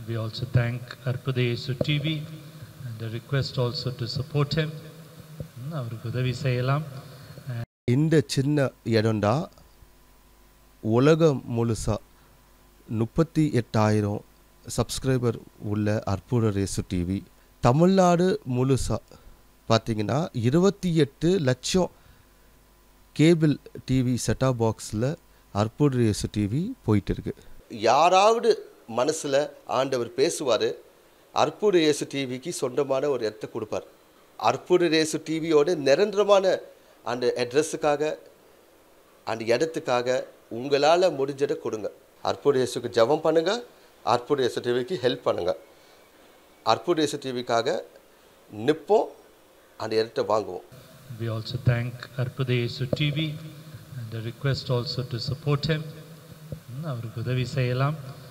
We also thank Arpudesu TV and a request also to support him. ம், அவருக்கு உதவி செய்யலாம் இந்த சின்ன இடம்டா உலகம் முழுசா முப்பத்தி எட்டாயிரம் சப்ஸ்கிரைபர் உள்ள அற்புத ரேசு டிவி தமிழ்நாடு முழுசா பார்த்தீங்கன்னா இருபத்தி எட்டு லட்சம் கேபிள் டிவி செட்டாப் பாக்ஸில் அற்புத ரேசு டிவி போயிட்டு இருக்கு யாராவது மனசில் ஆண்டவர் பேசுவார் அற்புத ரேசு டிவிக்கு சொந்தமான ஒரு இடத்தை கொடுப்பார் அற்புத ரேசு டிவியோட நிரந்தரமான அந்த அட்ரஸுக்காக அந்த இடத்துக்காக உங்களால் முடிஞ்சதை கொடுங்க அற்புத இயேசுக்கு ஜெபம் பண்ணுங்க அற்புத இயேசு டிவிக்கு ஹெல்ப் பண்ணுங்க அற்புத இயேசு டிவிக்காக நிற்போம் அந்த இடத்த வாங்குவோம் We also thank Arpudesu TV and a request also to support him. ம், அவருக்கு உதவி செய்யலாம்